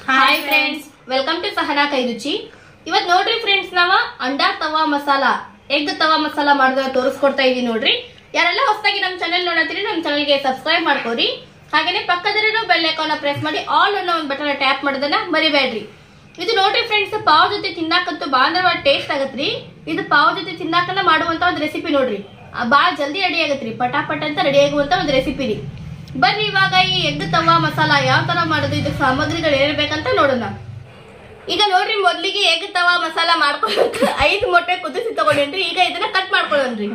hi friends welcome to Sahana ಕೈ ರುಚಿ ಇವತ್ ನೋಡ್ರಿ ಫ್ರೆಂಡ್ಸ್ ನಾವ ಅಂಡಾ ತವಾ ಮಸಾಲ ಎಗ್ ತವಾ ಮಸಾಲ ಮಾಡಿದ್ರೆ ತೋರಿಸ್ಕೊಡ್ತಾ ಇದೀವಿ ನೋಡ್ರಿ ಯಾರೆಲ್ಲ ಹೊಸದಾಗಿ ನಮ್ ಚಾನೆಲ್ ನೋಡತ್ತೀರಿ ನಮ್ ಚಾನೆಲ್ಗೆ ಸಬ್ಸ್ಕ್ರೈಬ್ ಮಾಡ್ಕೋರಿ ಹಾಗೇನೆ ಪಕ್ಕದಲ್ಲಿರೋ ಬೆಲ್ ಐಕಾನ್ ಪ್ರೆಸ್ ಮಾಡಿ ಆಲ್ ಅನ್ನೋ ಒಂದು ಬಟನ್ ಟ್ಯಾಪ್ ಮಾಡೋದನ್ನ ಮರಿಬೇಡ್ರಿ ಇದು ನೋಡ್ರಿ ಫ್ರೆಂಡ್ಸ್ ಪಾವ್ ಜೊತೆ ತಿನ್ನಾಕಂತೂ ಬಾಳ ಟೇಸ್ಟ್ ಆಗತ್ರಿ ಇದು ಪಾವ್ ಜೊತೆ ತಿನ್ನಾಕನ ಮಾಡುವಂತ ಒಂದು ರೆಸಿಪಿ ನೋಡ್ರಿ ಆ, ಬಾಳ ಜಲ್ದಿ ರೆಡಿ ಆಗತ್ರಿ ಪಟಾಪಟ್ ಅಂತ ರೆಡಿ ಆಗುವಂತ ಒಂದು ರೆಸಿಪಿ ರೀ ಬರ್ರಿ ಇವಾಗ ಈ ಎಗ್ ತವಾ ಮಸಾಲ ಯಾವ ತರ ಮಾಡೋದು ಇದು ಸಾಮಗ್ರಿಗಳು ಏನಿರ್ಬೇಕಂತ ನೋಡೋಣ ಈಗ ನೋಡ್ರಿ ಮೊದ್ಲಿಗೆ ಎಗ್ ತವಾ ಮಸಾಲ ಮಾಡ್ಕೊಳಕ್ ಐದು ಮೊಟ್ಟೆ ಕುದಿಸಿ ತಗೊಂಡೇನ್ರಿ ಈಗ ಇದನ್ನ ಕಟ್ ಮಾಡ್ಕೊಳ್ಳೋಣ್ರಿ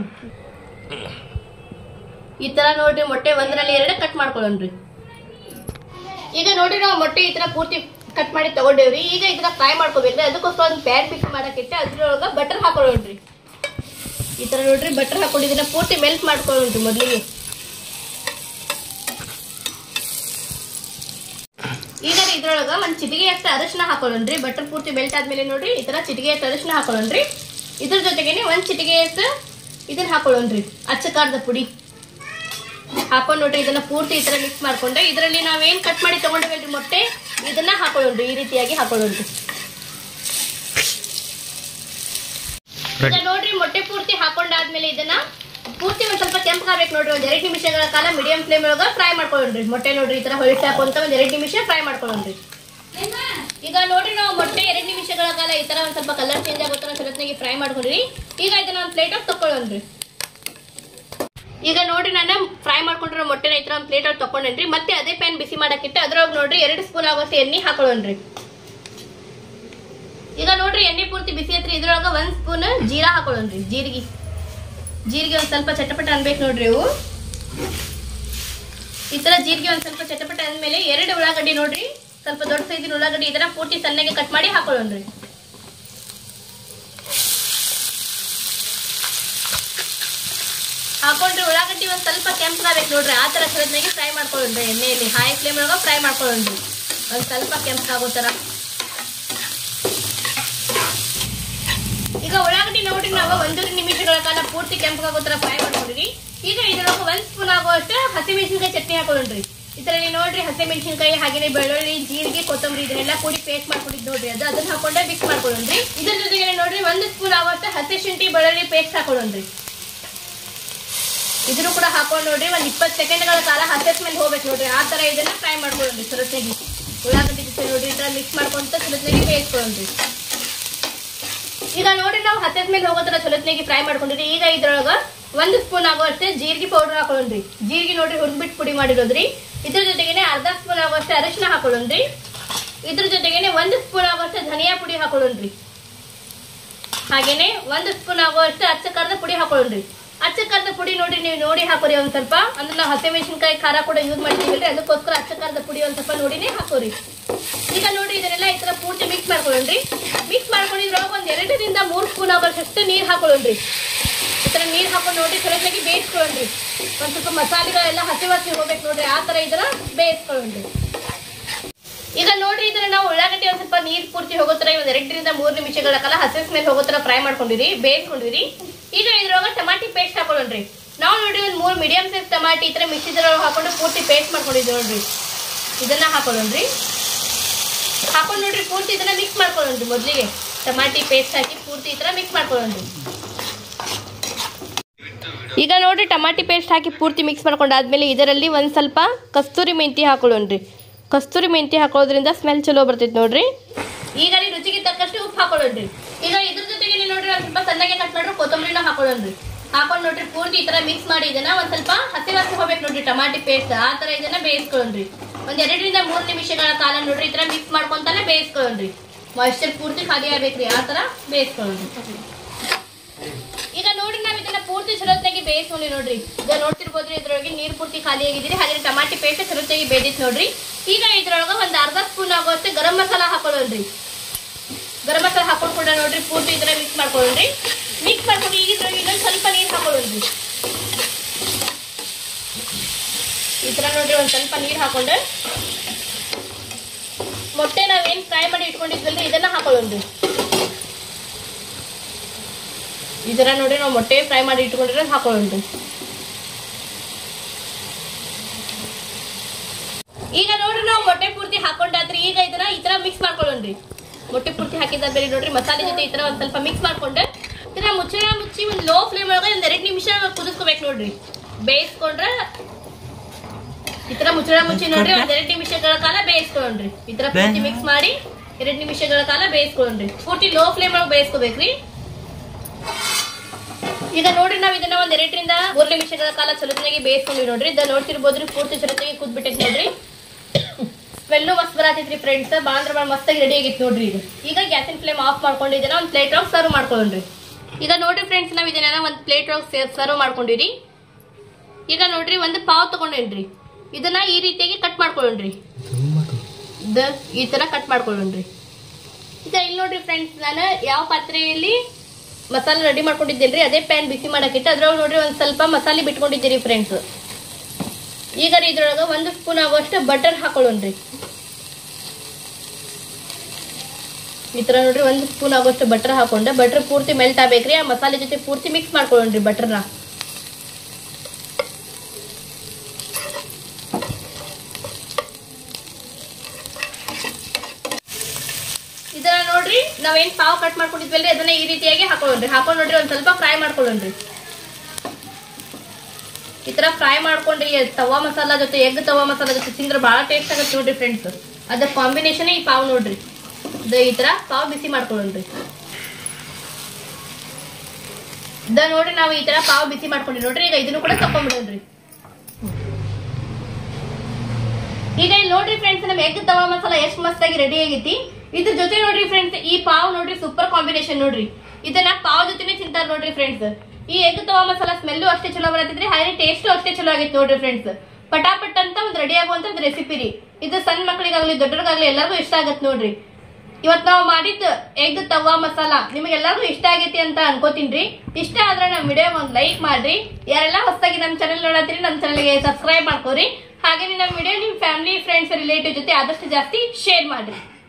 ಈ ತರ ನೋಡ್ರಿ ಮೊಟ್ಟೆ ಒಂದರಲ್ಲಿ ಎರಡೇ ಕಟ್ ಮಾಡ್ಕೊಳ್ಳೋಣ್ರಿ ಈಗ ನೋಡ್ರಿ ನಾವು ಮೊಟ್ಟೆ ಈ ತರ ಪೂರ್ತಿ ಕಟ್ ಮಾಡಿ ತಗೊಂಡೇವ್ರಿ ಈಗ ಇದನ್ನ ಫ್ರೈ ಮಾಡ್ಕೋಬೇಕ್ರಿ ಅದಕ್ಕೋಸ್ಕರ ಒಂದು ಪ್ಯಾನ್ ಮಿಕ್ಸ್ ಮಾಡಕ್ಕಿಟ್ಟೆ ಅದ್ರೊಳಗ ಬಟರ್ ಹಾಕೊಳ್ಳೋಣ್ರಿ ಈ ತರ ನೋಡ್ರಿ ಬಟರ್ ಹಾಕೊಂಡು ಇದನ್ನ ಪೂರ್ತಿ ಮೆಲ್ಟ್ ಮಾಡ್ಕೊಳ್ಳೋಣ್ರಿ ಮೊದ್ಲಿಗೆ ಈಗ ರೀ ಇದ್ರೊಳಗ ಒಂದ್ ಚಿಟಿಗೆ ಅಷ್ಟು ಅರಿಶಿನ ಹಾಕೊಳ್ಳೋಣ್ರಿ ಬಟರ್ ಪೂರ್ತಿ ಬೆಲ್ಟ್ ಆದ್ಮೇಲೆ ನೋಡ್ರಿ ಈ ತರ ಚಿಟಿಗೆ ಅಷ್ಟು ಅರಿಶಿನ ಹಾಕೊಳ್ಳೋಣ್ರಿ ಇದ್ರ ಜೊತೆಗೇನೆ ಒಂದ್ ಚಿಟಿಗೆ ಅಷ್ಟು ಇದನ್ನ ಹಾಕೊಳ್ಳೋಣ್ರಿ ಅಚ್ಚ ಖಾರದ ಪುಡಿ ಹಾಕೊಂಡ್ ನೋಡ್ರಿ ಇದನ್ನ ಪೂರ್ತಿ ಈ ತರ ಮಿಕ್ಸ್ ಮಾಡ್ಕೊಂಡ್ರೆ ಇದರಲ್ಲಿ ನಾವೇನ್ ಕಟ್ ಮಾಡಿ ತಗೊಂಡಿವಲ್ರಿ ಮೊಟ್ಟೆ ಇದನ್ನ ಹಾಕೊಳ್ಳೋಣ್ರಿ ಈ ರೀತಿಯಾಗಿ ಹಾಕೊಳ್ಳೋಣ್ರಿ ಈಗ ನೋಡ್ರಿ ಮೊಟ್ಟೆ ಪೂರ್ತಿ ಹಾಕೊಂಡಾದ್ಮೇಲೆ ಇದನ್ನ ಪೂರ್ತಿ ಒಂದ್ ಸ್ವಲ್ಪ ಕೆಂಪಗಾಗ್ಬೇಕು ನೋಡ್ರಿ ಒಂದ್ ಎರಡ್ ನಿಮಿಷಗಳ ಕಾಲ ಮೀಡಿಯಂ ಫ್ಲೇಮ್ ಒಳಗ ಫ್ರೈ ಮಾಡ್ಕೊಳ್ಳೋಣ್ರಿ ಮೊಟ್ಟೆ ನೋಡ್ರಿ ಈ ತರ ಹೊಳಿಸಿ ಹಾಕೊಂತ ಒಂದ್ ಎರಡ್ ನಿಮಿಷ ಫ್ರೈ ಮಾಡ್ಕೊಳ್ಳೋಣ್ರಿ ಈಗ ನೋಡ್ರಿ ನಾವು ಮೊಟ್ಟೆ ಎರಡ್ ನಿಮಿಷಗಳ ಕಾಲ ಈ ತರ ಒಂದ್ ಸ್ವಲ್ಪ ಕಲರ್ ಚೇಂಜ್ ಆಗೋ ತರ ಸ್ವಲ್ಪನಾಗಿ ಫ್ರೈ ಮಾಡ್ಕೊಂಡ್ರಿ ಈಗ ಇದನ್ನ ಒಂದ್ ಪ್ಲೇಟ್ ಆಗಿ ತಕೊಳ್ಳೋಣ್ರಿ ಈಗ ನೋಡ್ರಿ ನಾನು ಫ್ರೈ ಮಾಡ್ಕೊಂಡಿರೋ ಮೊಟ್ಟೆನ ಈ ತರ ಒಂದ್ ಪ್ಲೇಟ್ ಒಳಗೆ ತಕೊಂಡೇನ್ರಿ ಮತ್ತೆ ಅದೇ ಪ್ಯಾನ್ ಬಿಸಿ ಮಾಡಕ್ಕಿಟ್ಟು ಅದ್ರೊಳಗೆ ನೋಡ್ರಿ ಎರಡು ಸ್ಪೂನ್ ಆಗೋಷ್ಟು ಎಣ್ಣೆ ಹಾಕೊಳ್ಳೋಣ್ರಿ ಈಗ ನೋಡ್ರಿ ಎಣ್ಣೆ ಪೂರ್ತಿ ಬಿಸಿ ಹತ್ರಿ ಇದ್ರೊಳಗ ಒಂದ್ ಸ್ಪೂನ್ ಜೀರಾ ಹಾಕೊಳ್ಳೋಣ್ರಿ ಜೀರಿಗೆ ಜೀರಿಗೆ ಒಂದ್ ಸ್ವಲ್ಪ ಚಟಪಟ ಅನ್ಬೇಕು ನೋಡ್ರಿ ಇವು ಈ ತರ ಜೀರಿಗೆ ಒಂದ್ ಸ್ವಲ್ಪ ಚಟಪಟ ಅಂದ್ಮೇಲೆ ಎರಡು ಉಳ್ಳಾಗಡ್ಡಿ ನೋಡ್ರಿ ಸ್ವಲ್ಪ ದೊಡ್ಡ ಸೈಜಿನ ಉಳ್ಳಾಗಡ್ಡಿ ಇದನ್ನ ಪೂರ್ತಿ ಸಣ್ಣಗೆ ಕಟ್ ಮಾಡಿ ಹಾಕೊಳ್ಳೋಣ್ರಿ ಹಾಕೊಂಡ್ರಿ ಉಳ್ಳಾಗಡ್ಡಿ ಒಂದ್ ಸ್ವಲ್ಪ ಕೆಂಪಗಾಗ್ಬೇಕು ನೋಡ್ರಿ ಆ ತರ ಸರದ್ನಾಗಿ ಫ್ರೈ ಮಾಡ್ಕೊಳ್ಳೋಣ್ರಿ ಎಣ್ಣೆಯಲ್ಲಿ ಹೈ ಫ್ಲೇಮ್ ಒಳಗ ಫ್ರೈ ಮಾಡ್ಕೊಳ್ಳೋಣ್ರಿ ಒಂದ್ ಸ್ವಲ್ಪ ಕೆಂಪಗಾಗೋ ತರ ಈಗ ಉಳ್ಳಾಗಡ್ಡಿ ನೋಡ್ರಿ ನಾವು ಒಂದೂವರೆ ನಿಮಿಷಗಳ ಕಾಲ ಪೂರ್ತಿ ಕೆಂಪಗಾಗೋ ತರ ಫ್ರೈ ಮಾಡ್ಕೊಂಡಿರಿ ಈಗ ಇದ್ರೊಳಗೆ ಒಂದ್ ಸ್ಪೂನ್ ಆಗುವಷ್ಟು ಹಸಿಮೆಣಸಿನಕಾಯಿ ಚಟ್ನಿ ಹಾಕೊಳ್ಳೋಣ್ರಿ ಇದರಲ್ಲಿ ನೋಡ್ರಿ ಹಸಿಮೆಣಸಿನಕಾಯಿ ಹಾಗೇನೆ ಬೆಳ್ಳುಳ್ಳಿ ಜೀರಿಗೆ ಕೊತ್ತಂಬರಿ ಇದನ್ನೆಲ್ಲ ಕೂಡಿ ಪೇಸ್ಟ್ ಮಾಡ್ಕೊಂಡಿದ್ ನೋಡ್ರಿ ಅದು ಅದನ್ನ ಹಾಕೊಂಡೆ ಮಿಕ್ಸ್ ಮಾಡ್ಕೊಳ್ಳೋಣ್ರಿ ಇದ್ರ ಜೊತೆಗೆ ನೋಡ್ರಿ ಒಂದು ಸ್ಪೂನ್ ಆಗುವಷ್ಟು ಹಸಿ ಶುಂಠಿ ಬೆಳ್ಳುಳ್ಳಿ ಪೇಸ್ಟ್ ಹಾಕೊಳ್ಳೋಣ್ರಿ ಇದನ್ನು ಕೂಡ ಹಾಕೊಂಡು ನೋಡ್ರಿ ಒಂದ್ ಇಪ್ಪತ್ತು ಸೆಕೆಂಡ್ಗಳ ಕಾಲ ಹಸಿ ಸ್ಮೆಲ್ ಹೋಗ್ಬೇಕು ನೋಡ್ರಿ ಆ ತರ ಇದನ್ನ ಫ್ರೈ ಮಾಡ್ಕೊಳ್ಳೋಣ್ರಿ ಸುರತ್ನಾಗಿ ಉಳ್ಳಾಗಡ್ಡಿ ಜೊತೆ ನೋಡ್ರಿ ಈ ತರ ಮಿಕ್ಸ್ ಮಾಡ್ಕೊಂತ ಸುರತ್ನಾಗಿ ಬೇಯಿಸ್ಕೊಳ್ಳೋಣ್ರಿ ಈಗ ನೋಡ್ರಿ ನಾವು ಹತ್ತದ ಮೇಲೆ ಹೋಗೋ ತರ ಚಲೋತ್ನಾಗಿ ಫ್ರೈ ಮಾಡ್ಕೊಂಡಿರಿ ಈಗ ಇದ್ರೊಳಗ ಒಂದು ಸ್ಪೂನ್ ಆಗುವಷ್ಟೇ ಜೀರಿಗೆ ಪೌಡರ್ ಹಾಕೊಳ್ಳೋಣ್ರಿ ಜೀರಿಗೆ ನೋಡ್ರಿ ಹುರಿದ್ಬಿಟ್ಟು ಪುಡಿ ಮಾಡಿರೋದ್ರಿ ಇದ್ರ ಜೊತೆಗೇನೆ ಅರ್ಧ ಸ್ಪೂನ್ ಆಗುವಷ್ಟೇ ಅರಿಶಿನ ಹಾಕೊಳ್ಳೋಣ್ರಿ ಇದ್ರ ಜೊತೆಗೇನೆ ಒಂದು ಸ್ಪೂನ್ ಆಗುವಷ್ಟೇ ಧನಿಯಾ ಪುಡಿ ಹಾಕೊಳ್ಳೋಣ್ರಿ ಹಾಗೇನೆ ಒಂದು ಸ್ಪೂನ್ ಆಗುವಷ್ಟು ಅಚ್ಚ ಖಾರದ ಪುಡಿ ಹಾಕೊಳ್ಳೋಣ್ರಿ ಅಚ್ಚ ಖಾರದ ಪುಡಿ ನೋಡ್ರಿ ನೀವು ನೋಡಿ ಹಾಕೋರಿ ಒಂದ್ ಸ್ವಲ್ಪ ಅಂದ್ರೆ ನಾವು ಹಸಿಮೆಣಸಿನಕಾಯಿ ಖಾರ ಕೂಡ ಯೂಸ್ ಮಾಡ್ತೀವಿ ಅದಕ್ಕೋಸ್ಕರ ಅಚ್ಚ ಖಾರದ ಪುಡಿ ಒಂದ್ ಸ್ವಲ್ಪ ನೋಡಿನೇ ಹಾಕೋರಿ ಈಗ ನೋಡಿ ಇದನ್ನೆಲ್ಲ ಈ ತರ ಪೂರ್ತಿ ಮಿಕ್ಸ್ ಮಾಡ್ಕೊಳ್ಳೋಣ್ರಿ ಮಿಕ್ಸ್ ಮಾಡ್ಕೊಂಡಿದ್ರೊಳಗ ಒಂದ್ ಎರಡರಿಂದ ಮೂರ್ ಸ್ಪೂನ್ ಆಗೋಷ್ಟು ನೀರ್ ಹಾಕೊಳ್ಳೋಣ್ರಿ ಈ ತರ ನೀರ್ ಹಾಕೊಂಡು ನೋಡಿ ಸರಿಯಾಗಿ ಬೇಯಿಸ್ಕೊಳ್ಳೋಣ್ರಿ ಒಂದ್ ಸ್ವಲ್ಪ ಮಸಾಲೆಗಳೆಲ್ಲ ಹಸಿ ವಾಸನೆ ಹೋಗ್ಬೇಕು ನೋಡ್ರಿ ಆ ತರ ಇದನ್ನ ಬೇಯಿಸ್ಕೊಳ್ಳೋಣ್ರಿ ಈಗ ನೋಡ್ರಿ ಇದನ್ನ ನಾವು ಉಳ್ಳಾಗಡ್ಡಿ ಒಂದ್ ಸ್ವಲ್ಪ ನೀರ್ ಪೂರ್ತಿ ಹೋಗೋ ತರ ಒಂದ್ ಎರಡರಿಂದ ಮೂರ್ ನಿಮಿಷಗಳ ಕಾಲ ಹಸಿ ಸ್ಮೆಲ್ ಹೋಗೋ ತರ ಫ್ರೈ ಮಾಡ್ಕೊಂಡಿರಿ ಬೇಯಿಸ್ಕೊಂಡಿರಿ ಈಗ ಇದ್ರೊಳಗ ಟಮಾಟಿ ಪೇಸ್ಟ್ ಹಾಕೊಳ್ಳೋಣ್ರಿ ನಾವು ನೋಡ್ರಿ ಒಂದ್ ಮೂರ್ ಮೀಡಿಯಂ ಸೈಜ್ ಟಮಾಟಿ ಈ ತರ ಮಿಕ್ಸಿದ್ರೊಳಗೆ ಹಾಕೊಂಡು ಪೂರ್ತಿ ಪೇಸ್ಟ್ ಮಾಡ್ಕೊಂಡಿದ್ದೀವಿ ನೋಡ್ರಿ ಇದನ್ನ ಹಾಕೊಳ್ಳೋಣ್ರಿ ಹಾಕೊಂಡು ನೋಡ್ರಿ ಪೂರ್ತಿ ಇದನ್ನ ಮಿಕ್ಸ್ ಮಾಡ್ಕೊಳ್ಳೋಣ್ರಿ ಮೊದಲಿಗೆ ಟಮಾಟಿ ಪೇಸ್ಟ್ ಹಾಕಿ ಪೂರ್ತಿ ಈ ತರ ಮಿಕ್ಸ್ ಮಾಡ್ಕೊಳ್ಳೋಣ್ರಿ ಈಗ ನೋಡ್ರಿ ಟಮಾಟಿ ಪೇಸ್ಟ್ ಹಾಕಿ ಪೂರ್ತಿ ಮಿಕ್ಸ್ ಮಾಡ್ಕೊಂಡಾದ್ಮೇಲೆ ಇದರಲ್ಲಿ ಒಂದು ಸ್ವಲ್ಪ ಕಸ್ತೂರಿ ಮೆಂತಿ ಹಾಕೊಳ್ಳೋಣ್ರಿ ಕಸ್ತೂರಿ ಮೆಂತಿ ಹಾಕೊಳ್ಳೋದ್ರಿಂದ ಸ್ಮೆಲ್ ಚಲೋ ಬರ್ತೈತೆ ನೋಡ್ರಿ ಈಗ ಅಲ್ಲಿ ರುಚಿಗೆ ತಕ್ಕಷ್ಟು ಉಪ್ಪು ಹಾಕೊಳ್ಳೋಣ್ರಿ ಈಗ ಇದ್ರ ಜೊತೆಗೆ ನೋಡ್ರಿ ಒಂದು ಸ್ವಲ್ಪ ಸಣ್ಣಗೆ ಕಟ್ ಮಾಡ್ರಿ ಕೊತ್ತಂಬರಿನ ಹಾಕೊಳ್ಳೋಣ್ರಿ ಹಾಕೊಂಡು ನೋಡ್ರಿ ಪೂರ್ತಿ ಈ ತರ ಮಿಕ್ಸ್ ಮಾಡಿ ಇದನ್ನ ಒಂದ್ ಸ್ವಲ್ಪ ಹಸಿ ವಾಸನೆ ಹೋಗ್ಬೇಕು ನೋಡ್ರಿ ಟಮಾಟಿ ಪೇಸ್ಟ್ ಆ ತರ ಇದನ್ನ ಬೇಯಿಸ್ಕೊಳ್ಳೋಣ್ರಿ ಒಂದ್ ಎರಡರಿಂದ ಮೂರ್ ನಿಮಿಷಗಳ ಕಾಲ ನೋಡ್ರಿ ಈ ತರ ಮಿಕ್ಸ್ ಮಾಡ್ಕೊಂತಾನೆ ಬೇಯಿಸ್ಕೊಳ್ಳೋಣ್ರಿ ಮಾಯಿಶ್ಚರ್ ಪೂರ್ತಿ ಖಾಲಿ ಆಗ್ಬೇಕ್ರಿ ಆ ತರ ಬೇಯಿಸ್ಕೊಳ್ಳೋಣ್ರಿ ಈಗ ನೋಡ್ರಿ ನಾವ್ ಇದನ್ನ ಪೂರ್ತಿ ಚಲೋತ್ತಾಗಿ ಬೇಯಿಸ್ಕೊಂಡಿ ನೋಡ್ರಿ ಈಗ ನೋಡ್ತಿರ್ಬೋದ್ರಿ ಇದ್ರೊಳಗೆ ನೀರ್ ಪೂರ್ತಿ ಖಾಲಿ ಆಗಿದ್ರಿ ಹಾಗೆ ಟಮಾಟಿ ಪೇಸ್ಟ್ ಚಲೋತ್ತಾಗಿ ಬೇದಿತ್ ನೋಡ್ರಿ ಈಗ ಇದ್ರೊಳಗ ಒಂದ್ ಅರ್ಧ ಸ್ಪೂನ್ ಆಗುವಷ್ಟು ಗರಂ ಮಸಾಲ ಹಾಕೊಳ್ಳೋಣ್ರಿ ಗರಂ ಮಸಾಲ ಹಾಕೊಂಡ್ ಕೂಡ ನೋಡ್ರಿ ಪೂರ್ತಿ ಇದ್ರ ಮಿಕ್ಸ್ ಮಾಡ್ಕೊಳ್ಳೋಣ್ರಿ ಮಿಕ್ಸ್ ಮಾಡ್ಕೊಂಡು ಈಗ ಇದ್ರೊಳಗೆ ಇನ್ನೊಂದ್ ಸ್ವಲ್ಪ ನೀರ್ ಹಾಕೊಳ್ಳೋಣ್ರಿ ಈ ತರ ನೋಡ್ರಿ ಒಂದ್ ಸ್ವಲ್ಪ ನೀರ್ ಹಾಕೊಂಡು ಮೊಟ್ಟೆ ನಾವೇನ್ ಫ್ರೈ ಮಾಡಿ ಇಟ್ಕೊಂಡಿದ್ವಲ್ರಿ ಇದನ್ನ ಹಾಕೊಳ್ಳೋಣ್ರಿ ಈ ತರ ನೋಡಿ ನಾವು ಮೊಟ್ಟೆ ಫ್ರೈ ಮಾಡಿ ಇಟ್ಕೊಂಡಿದ್ರೆ ಹಾಕೊಳ್ಳೋಣ್ರಿ ಈಗ ನೋಡ್ರಿ ನಾವು ಮೊಟ್ಟೆ ಪೂರ್ತಿ ಹಾಕೊಂಡಾದ್ರಿ ಈಗ ಇದನ್ನ ಈ ತರ ಪೂರ್ತಿ ಹಾಕಿದ್ದಾದ್ಮೇಲೆ ನೋಡ್ರಿ ಮಸಾಲೆ ಜೊತೆ ಈ ತರ ಒಂದ್ ಸ್ವಲ್ಪ ಮಿಕ್ಸ್ ಮಾಡ್ಕೊಂಡೆ ಇದನ್ನ ಮುಚ್ಚಳ ಮುಚ್ಚಿ ಒಂದು ಲೋ ಫ್ಲೇಮ್ ಒಳಗೆ ಒಂದ್ ಎರಡ್ ನಿಮಿಷ ಕುದಿಸ್ಕೋಬೇಕು ನೋಡ್ರಿ ಬೇಯಿಸ್ಕೊಂಡ್ರೆ ಈ ತರ ಮುಚ್ಚಳ ಮುಚ್ಚಿ ನೋಡ್ರಿ ಒಂದ್ ಎರಡ್ ನಿಮಿಷಗಳ ಕಾಲ ಬೇಯಿಸ್ಕೊಂಡ್ರಿ ಈ ತರ ಪೂರ್ತಿ ಮಿಕ್ಸ್ ಮಾಡಿ ಎರಡ್ ನಿಮಿಷಗಳ ಕಾಲ ಬೇಯಿಸ್ಕೊಂಡ್ರಿ ಪೂರ್ತಿ ಲೋ ಫ್ಲೇಮ್ ಒಳಗೆ ಬೇಯಿಸ್ಕೋಬೇಕ್ರಿ ಈಗ ನೋಡ್ರಿ ನಾವ್ ಇದನ್ನ ಒಂದ್ ಎರಡರಿಂದ ಮೂರ್ ನಿಮಿಷಗಳ ಕಾಲ ಚಲೋತ್ನಾಗಿ ಬೇಯಿಸ್ಕೊಂಡ್ವಿ ನೋಡ್ರಿ ಇದ ನೋಡ್ತಿರ್ಬೋದ್ರಿ ಪೂರ್ತಿ ಚಲೋತ್ನಾಗಿ ಕುದ್ಬಿಟ್ಟೈತಿ ನೋಡ್ರಿ ಸ್ಮೆಲ್ಲು ಮಸ್ತ್ ಬರತೈತ್ರಿ ಫ್ರೆಂಡ್ಸ್ ಬಾಳ ಅಂದ್ರೆ ಬಾಳ ಮಸ್ತಾಗಿ ರೆಡಿ ಆಗಿತ್ತು ನೋಡ್ರಿ ಈಗ ಈಗ ಗ್ಯಾಸಿನ ಫ್ಲೇಮ್ ಆಫ್ ಮಾಡ್ಕೊಂಡು ಇದನ್ನ ಒಂದ್ ಪ್ಲೇಟ್ ಒಳಗೆ ಸರ್ವ್ ಮಾಡ್ಕೊಂಡ್ರಿ ಈಗ ನೋಡ್ರಿ ಫ್ರೆಂಡ್ಸ್ ನಾವ್ ಇದನ್ನ ಒಂದ್ ಪ್ಲೇಟ್ ಒಳಗೆ ಸರ್ವ್ ಮಾಡ್ಕೊಂಡಿರಿ ಈಗ ನೋಡ್ರಿ ಒಂದು ಪಾವ್ ತಗೊಂಡೇನ್ರಿ ಇದನ್ನ ಈ ರೀತಿಯಾಗಿ ಕಟ್ ಮಾಡ್ಕೊಳ್ಳೋಣ್ರಿ ಇದ ಈ ತರ ಕಟ್ ಮಾಡ್ಕೊಳ್ಳೋಣ್ರಿ ಈಗ ಇಲ್ಲಿ ನೋಡ್ರಿ ಫ್ರೆಂಡ್ಸ್ ನಾನು ಯಾವ ಪಾತ್ರೆಯಲ್ಲಿ ಮಸಾಲೆ ರೆಡಿ ಮಾಡ್ಕೊಂಡಿದ್ದೇನ್ರಿ ಅದೇ ಪ್ಯಾನ್ ಬಿಸಿ ಮಾಡಕ್ಕಿಟ್ಟು ಅದ್ರೊಳಗೆ ನೋಡ್ರಿ ಒಂದ್ ಸ್ವಲ್ಪ ಮಸಾಲೆ ಬಿಟ್ಕೊಂಡಿದ್ದೀರಿ ಫ್ರೆಂಡ್ಸ್ ಈಗ ರೀ ಇದ್ರೊಳಗ ಒಂದು ಸ್ಪೂನ್ ಆಗುವಷ್ಟು ಬಟರ್ ಹಾಕೊಳ್ಳೋಣ್ರಿ ಈ ತರ ನೋಡ್ರಿ ಒಂದು ಸ್ಪೂನ್ ಆಗುವಷ್ಟು ಬಟರ್ ಹಾಕೊಂಡೆ ಬಟರ್ ಪೂರ್ತಿ ಮೆಲ್ಟ್ ಆಗ್ಬೇಕ್ರಿ ಆ ಮಸಾಲೆ ಜೊತೆ ಪೂರ್ತಿ ಮಿಕ್ಸ್ ಮಾಡ್ಕೊಳ್ಳೋಣ್ರಿ ಬಟರ್ನ ಇದನ್ನ ನೋಡ್ರಿ ನಾವೇನ್ ಪಾವ್ ಕಟ್ ಮಾಡ್ಕೊಂಡಿದ್ವಲ್ರಿ ಅದನ್ನ ಈ ರೀತಿಯಾಗಿ ಹಾಕೊಳ್ಳೋಣ್ರಿ ಹಾಕೊಂಡ್ ನೋಡ್ರಿ ಒಂದ್ ಸ್ವಲ್ಪ ಫ್ರೈ ಮಾಡ್ಕೊಳ್ಳೋಣ್ರಿ ಈ ತರ ಫ್ರೈ ಮಾಡ್ಕೊಂಡ್ರಿ ತವಾ ಮಸಾಲ ಜೊತೆ ಎಗ್ ತವಾ ಮಸಾಲ ಜೊತೆ ತಿಂದ್ರೆ ಬಹಳ ಟೇಸ್ಟ್ ಆಗತ್ತೆ ನೋಡ್ರಿ ಫ್ರೆಂಡ್ಸ್ ಅದ್ರ ಕಾಂಬಿನೇಷನ್ ಈ ಪಾವ್ ನೋಡ್ರಿ ಇದ ಈ ತರ ಪಾವ್ ಬಿಸಿ ಮಾಡ್ಕೊಳ್ಳೋಣ್ರಿ ಇದ ನೋಡ್ರಿ ನಾವು ಈ ತರ ಪಾವ್ ಬಿಸಿ ಮಾಡ್ಕೊಂಡ್ರಿ ನೋಡ್ರಿ ಈಗ ಇದನ್ನು ಕೂಡ ತಕೊಂಡ್ಬಿಡೋಣ್ರಿ ಈಗ ಇಲ್ಲಿ ನೋಡ್ರಿ ಫ್ರೆಂಡ್ಸ್ ನಮ್ ಎಗ್ ತವಾ ಮಸಾಲ ಎಷ್ಟ್ ಮಸ್ತಾಗಿ ರೆಡಿ ಆಗೈತಿ ಇದ್ರ ಜೊತೆ ನೋಡ್ರಿ ಫ್ರೆಂಡ್ಸ್ ಈ ಪಾವ್ ನೋಡ್ರಿ ಸೂಪರ್ ಕಾಂಬಿನೇಷನ್ ನೋಡ್ರಿ ಇದನ್ನ ಪಾವ್ ಜೊತೆನೆ ತಿಂತಾರ ನೋಡ್ರಿ ಫ್ರೆಂಡ್ಸ್ ಈ ಎಗ್ ತವಾ ಮಸಾಲ ಸ್ಮೆಲ್ಲು ಅಷ್ಟೇ ಚಲೋ ಬರತ್ತಿದ್ರಿ ಹಾಗೆ ಟೇಸ್ಟ್ ಅಷ್ಟೇ ಚಲೋ ಆಗೈತಿ ನೋಡ್ರಿ ಫ್ರೆಂಡ್ಸ್ ಪಟಾಪಟ್ ಅಂತ ಒಂದ್ ರೆಡಿ ಆಗುವಂತ ಒಂದು ರೆಸಿಪಿ ರೀ ಇದು ಸಣ್ಣ ಮಕ್ಕಳಿಗಾಗ್ಲಿ ದೊಡ್ಡರಿಗಾಗ್ಲಿ ಎಲ್ಲರಿಗೂ ಇಷ್ಟ ಆಗತ್ ನೋಡ್ರಿ ಇವತ್ ನಾವು ಮಾಡಿದ್ ಎಗ್ ತವಾ ಮಸಾಲ ನಿಮಗೆಲ್ಲರಿಗೂ ಇಷ್ಟ ಆಗೈತಿ ಅಂತ ಅನ್ಕೋತೀನ್ರಿ ಇಷ್ಟ ಆದ್ರೆ ನಮ್ಮ ವಿಡಿಯೋ ಒಂದ್ ಲೈಕ್ ಮಾಡ್ರಿ ಯಾರೆಲ್ಲ ಹೊಸದಾಗಿ ನಮ್ಮ ಚಾನೆಲ್ ನೋಡತ್ತೀರಿ ನಮ್ಮ ಚಾನೆಲ್ಗೆ ಸಬ್ಸ್ಕ್ರೈಬ್ ಮಾಡ್ಕೋರಿ ಹಾಗೆ ನಮ್ಮ ವಿಡಿಯೋ ನಿಮ್ ಫ್ಯಾಮಿಲಿ ಫ್ರೆಂಡ್ಸ್ ರಿಲೇಟಿವ್ ಜೊತೆ ಆದಷ್ಟು ಜಾಸ್ತಿ ಶೇರ್ ಮಾಡ್ರಿ